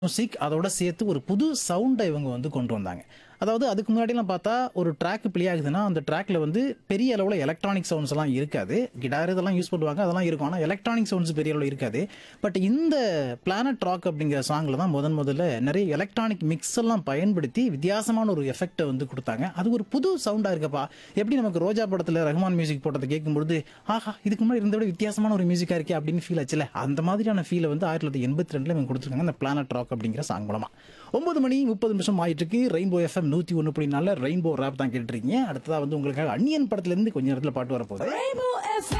Music அதோட சேர்த்து ஒரு புது சவுண்டை இவங்க வந்து கொண்டு வந்தாங்க அதாவது அதுக்கு முன்னாடிலாம் பார்த்தா ஒரு ட்ராக் ப்ளே ஆகுதுன்னா அந்த ட்ராக்ல வந்து பெரிய அளவில் எலக்ட்ரானிக் சவுண்ட்ஸ் எல்லாம் இருக்காது கிட்டார் இதெல்லாம் யூஸ் பண்ணுவாங்க அதெல்லாம் இருக்கும் ஆனால் எலக்ட்ரானிக் சவுண்ட்ஸ் பெரிய அளவில் இருக்காது பட் இந்த பிளானட் ராக் அப்படிங்கிற சாங்கில் தான் முதன் முதல்ல நிறைய எலக்ட்ரானிக் மிக்ஸ் எல்லாம் பயன்படுத்தி வித்தியாசமான ஒரு எஃபெக்டை வந்து கொடுத்தாங்க அது ஒரு புது சவுண்டாக இருக்கப்பா எப்படி நமக்கு ரோஜா படத்தில் ரஹ்மான் மியூசிக் போட்டதை கேட்கும்பொழுது ஆஹா இதுக்கு முன்னாடி இருந்த விட வித்தியாசமான ஒரு மியூசிக்காக இருக்கே அப்படின்னு ஃபீல் ஆச்சுல அந்த மாதிரியான ஃபீலை வந்து ஆயிரத்தி தொள்ளாயிரத்தி எண்பத்தி ரெண்டில் இவங்க கொடுத்துருக்காங்க இந்த பிளானட் ராக் அப்படிங்கிற சாங் மூலமா ஒன்பது மணி முப்பது நிமிஷம் ஆயிட்டு இருக்கு ரெயின்போ எஃப்எம் நூற்றி ஒன்று புள்ளி நாலில் ரெயின்போ ரேப் தான் கேட்டுருக்கீங்க அடுத்ததா வந்து உங்களுக்காக அன்னியன் படத்துலேருந்து கொஞ்ச நேரத்தில் பாட்டு வரப்போகுது Rainbow FM.